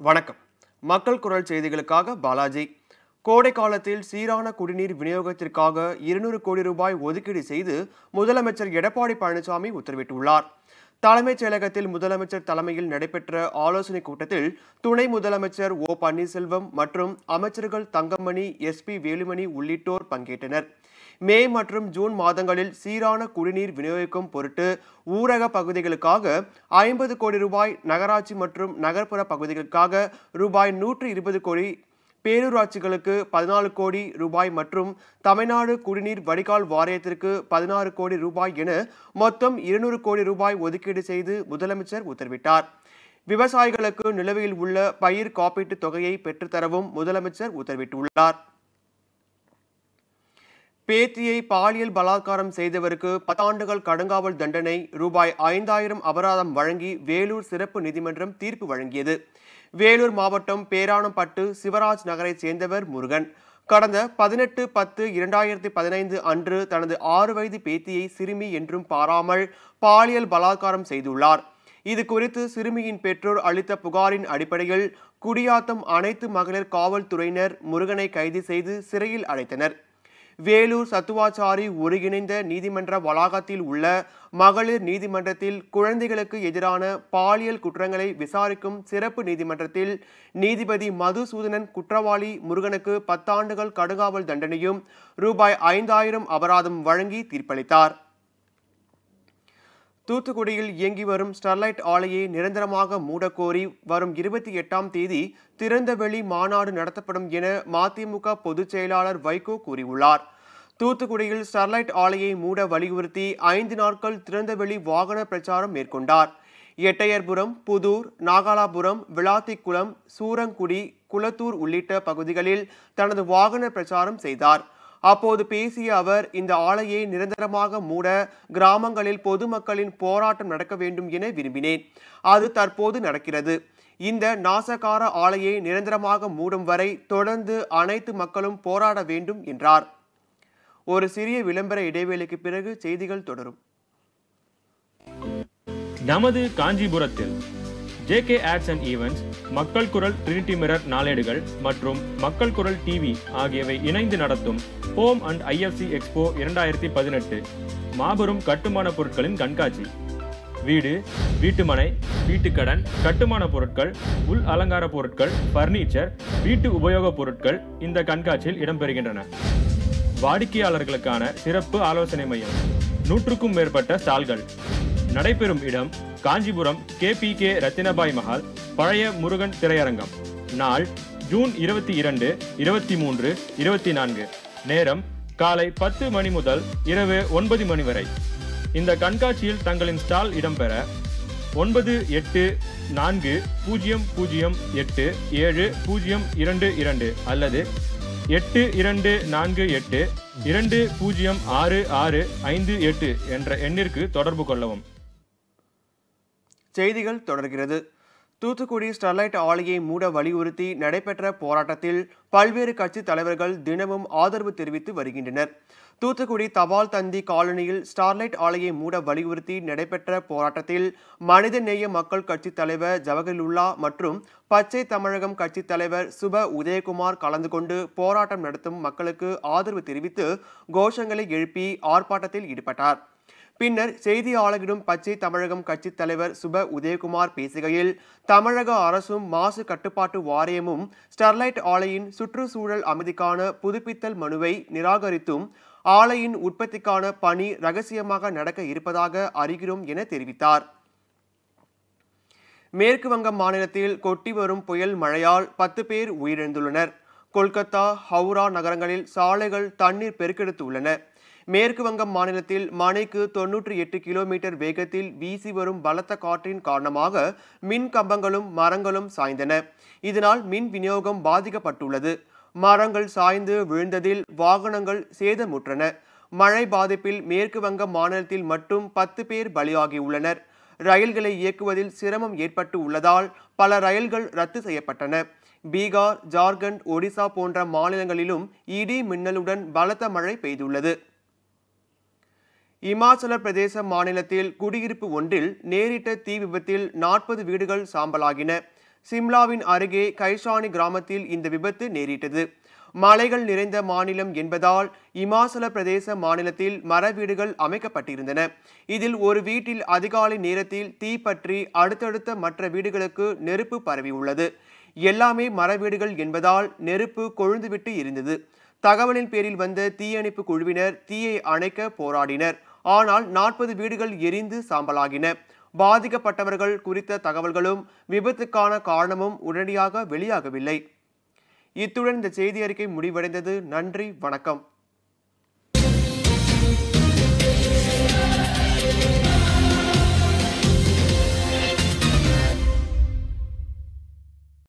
வணக்கம் மக்கள் குரல் செய்திகளுக்காக பாலாஜி கோடை காலத்தில் சீரான குடிநீர் விநியோகத்திற்காக இருநூறு கோடி ரூபாய் ஒதுக்கீடு செய்து முதலமைச்சர் எடப்பாடி பழனிசாமி உத்தரவிட்டுள்ளார் தலைமைச் செயலகத்தில் முதலமைச்சர் தலைமையில் நடைபெற்ற ஆலோசனைக் கூட்டத்தில் துணை முதலமைச்சர் ஓ பன்னீர்செல்வம் மற்றும் அமைச்சர்கள் தங்கமணி எஸ்பி வேலுமணி உள்ளிட்டோர் பங்கேற்றனர் மே மற்றும் ஜூன் மாதங்களில் சீரான குடிநீர் விநியோகிக்கும் பொருட்டு ஊரக பகுதிகளுக்காக ஐம்பது கோடி ரூபாய் நகராட்சி மற்றும் நகர்ப்புற பகுதிகளுக்காக ரூபாய் நூற்று இருபது கோடி பேரூராட்சிகளுக்கு பதினாலு கோடி ரூபாய் மற்றும் தமிழ்நாடு குடிநீர் வடிகால் வாரியத்திற்கு பதினாறு கோடி ரூபாய் என மொத்தம் இருநூறு கோடி ரூபாய் ஒதுக்கீடு செய்து முதலமைச்சர் உத்தரவிட்டார் விவசாயிகளுக்கு நிலுவையில் உள்ள பயிர் காப்பீட்டுத் தொகையை பெற்றுத்தரவும் முதலமைச்சர் உத்தரவிட்டுள்ளார் பேத்தியை பாலியல் பலாத்காரம் செய்தவருக்கு பத்தாண்டுகள் கடுங்காவல் தண்டனை ரூபாய் ஐந்தாயிரம் அபராதம் வழங்கி வேலூர் சிறப்பு நீதிமன்றம் தீர்ப்பு வழங்கியது வேலூர் மாவட்டம் பேரானம்பட்டு சிவராஜ் நகரைச் சேர்ந்தவர் முருகன் கடந்த பதினெட்டு பத்து இரண்டாயிரத்தி பதினைந்து அன்று தனது ஆறு வயது பேத்தியை சிறுமி என்றும் பாராமல் பாலியல் பலாத்காரம் செய்துள்ளார் இது குறித்து சிறுமியின் பெற்றோர் அளித்த புகாரின் அடிப்படையில் குடியாத்தம் அனைத்து மகளிர் காவல்துறையினர் முருகனை கைது செய்து சிறையில் அடைத்தனர் வேலூர் சத்துவாச்சாரி ஒருங்கிணைந்த நீதிமன்ற வளாகத்தில் உள்ள மகளிர் நீதிமன்றத்தில் குழந்தைகளுக்கு எதிரான பாலியல் குற்றங்களை விசாரிக்கும் சிறப்பு நீதிமன்றத்தில் நீதிபதி மதுசூதனன் குற்றவாளி முருகனுக்கு பத்தாண்டுகள் கடுங்காவல் தண்டனையும் ரூபாய் ஐந்தாயிரம் அபராதம் வழங்கி தீர்ப்பளித்தார் தூத்துக்குடியில் இயங்கி வரும் ஸ்டெர்லைட் ஆலையை நிரந்தரமாக மூடக்கோரி வரும் இருபத்தி எட்டாம் தேதி திறந்தவெளி மாநாடு நடத்தப்படும் என மதிமுக பொதுச் செயலாளர் வைகோ கூறியுள்ளார் தூத்துக்குடியில் ஸ்டெர்லைட் ஆலையை மூட வலியுறுத்தி ஐந்து நாட்கள் திறந்தவெளி வாகன பிரச்சாரம் மேற்கொண்டார் எட்டையர்புரம் புதூர் நாகாலாபுரம் விளாத்திக்குளம் சூரங்குடி குளத்தூர் உள்ளிட்ட பகுதிகளில் தனது வாகன பிரச்சாரம் செய்தார் அப்போது பேசிய அவர் இந்த ஆலையை நிரந்தரமாக மூட கிராமங்களில் பொதுமக்களின் போராட்டம் நடக்க வேண்டும் என விரும்பினேன் அது தற்போது நடக்கிறது இந்த நாசகார ஆலையை நிரந்தரமாக மூடும் வரை தொடர்ந்து அனைத்து மக்களும் போராட வேண்டும் என்றார் ஒரு சிறிய விளம்பர இடைவேளைக்கு பிறகு செய்திகள் தொடரும் நமது காஞ்சிபுரத்தில் ஜேகே ஆட்ஸ் அண்ட் ஈவெண்ட்ஸ் மக்கள் குரல் ட்ரினிட்டி மிரர் நாளேடுகள் மற்றும் மக்கள் குரல் டிவி ஆகியவை இணைந்து நடத்தும் ஹோம் அண்ட் ஐஎஃப்சி எக்ஸ்போ இரண்டாயிரத்தி பதினெட்டு மாபெரும் கட்டுமான பொருட்களின் கண்காட்சி வீடு வீட்டுமனை வீட்டுக்கடன் கட்டுமான பொருட்கள் உள் அலங்கார பொருட்கள் பர்னிச்சர் வீட்டு உபயோகப் பொருட்கள் இந்த கண்காட்சியில் இடம்பெறுகின்றன வாடிக்கையாளர்களுக்கான சிறப்பு ஆலோசனை மையம் நூற்றுக்கும் மேற்பட்ட ஸ்டால்கள் நடைபெறும் இடம் Kanchipuram K P K Rathinabai Mahal பழைய முருகன் திரையரங்கம் நாள் ஜூன் இருபத்தி இரண்டு இருபத்தி மூன்று இருபத்தி நான்கு நேரம் காலை பத்து மணி முதல் இரவு ஒன்பது மணி வரை இந்த கண்காட்சியில் தங்களின் ஸ்டால் இடம்பெற ஒன்பது எட்டு நான்கு பூஜ்ஜியம் பூஜ்ஜியம் எட்டு ஏழு பூஜ்ஜியம் இரண்டு இரண்டு அல்லது எட்டு இரண்டு நான்கு எட்டு இரண்டு பூஜ்ஜியம் ஆறு ஆறு ஐந்து எட்டு என்ற எண்ணிற்கு தொடர்பு கொள்ளவும் செய்திகள் தொடர்கிறது தூத்துக்குடி ஸ்டெர்லைட் ஆலையை மூட வலியுறுத்தி நடைபெற்ற போராட்டத்தில் பல்வேறு கட்சி தலைவர்கள் தினமும் ஆதரவு தெரிவித்து வருகின்றனர் தூத்துக்குடி தபால் தந்தி காலனியில் ஸ்டார்லைட் ஆலையை மூட வலியுறுத்தி நடைபெற்ற போராட்டத்தில் மனிதநேய மக்கள் கட்சி தலைவர் ஜவஹர்லுல்லா மற்றும் பச்சை தமிழகம் கட்சி தலைவர் சுப உதயகுமார் கலந்து கொண்டு போராட்டம் நடத்தும் மக்களுக்கு ஆதரவு தெரிவித்து கோஷங்களை எழுப்பி ஆர்ப்பாட்டத்தில் ஈடுபட்டார் பின்னர் செய்தியாளர்களிடம் பச்சை தமிழகம் கட்சி தலைவர் சுப உதயகுமார் பேசுகையில் தமிழக அரசும் மாசு கட்டுப்பாட்டு வாரியமும் ஸ்டெர்லைட் ஆலையின் சுற்றுச்சூழல் அமைதிக்கான புதுப்பித்தல் மனுவை நிராகரித்தும் ஆலையின் உற்பத்திக்கான பணி ரகசியமாக நடக்க இருப்பதாக அறிகிறோம் என தெரிவித்தார் மேற்கு வங்கம் மாநிலத்தில் கொட்டி வரும் புயல் மழையால் பத்து பேர் உயிரிழந்துள்ளனர் கொல்கத்தா ஹவுரா நகரங்களில் சாலைகள் தண்ணீர் பெருக்கெடுத்துள்ளன மேற்கு வங்கம் மாநிலத்தில் மணிக்கு தொன்னூற்றி எட்டு கிலோமீட்டர் வேகத்தில் வீசி வரும் பலத்த காற்றின் காரணமாக மின் கம்பங்களும் மரங்களும் சாய்ந்தன இதனால் மின் விநியோகம் பாதிக்கப்பட்டுள்ளது மரங்கள் சாய்ந்து விழுந்ததில் வாகனங்கள் சேதமுற்றன மழை பாதிப்பில் மேற்கு வங்க மாநிலத்தில் மட்டும் பத்து பேர் பலியாகியுள்ளனர் ரயில்களை இயக்குவதில் சிரமம் ஏற்பட்டு உள்ளதால் பல ரயில்கள் ரத்து செய்யப்பட்டன பீகார் ஜார்க்கண்ட் ஒடிசா போன்ற மாநிலங்களிலும் இடி மின்னலுடன் பலத்த மழை பெய்துள்ளது இமாச்சல பிரதேச மாநிலத்தில் குடியிருப்பு ஒன்றில் நேரிட்ட தீ விபத்தில் நாற்பது வீடுகள் சாம்பலாகின சிம்லாவின் அருகே கைஷானி கிராமத்தில் இந்த விபத்து நேரிட்டது மலைகள் நிறைந்த மாநிலம் என்பதால் இமாச்சல பிரதேச மாநிலத்தில் மர வீடுகள் அமைக்கப்பட்டிருந்தன இதில் ஒரு வீட்டில் அதிகாலை நேரத்தில் தீ பற்றி அடுத்தடுத்த மற்ற வீடுகளுக்கு நெருப்பு பரவியுள்ளது எல்லாமே மர வீடுகள் என்பதால் நெருப்பு கொழுந்துவிட்டு இருந்தது தகவலின் பேரில் வந்த தீயணைப்பு குழுவினர் தீயை அணைக்க போராடினர் ஆனால் நாற்பது வீடுகள் எரிந்து சாம்பலாகின பாதிக்கப்பட்டவர்கள் குறித்த தகவல்களும் விபத்துக்கான காரணமும் உடனடியாக வெளியாகவில்லை இத்துடன் இந்த செய்தி அறிக்கை முடிவடைந்தது நன்றி வணக்கம்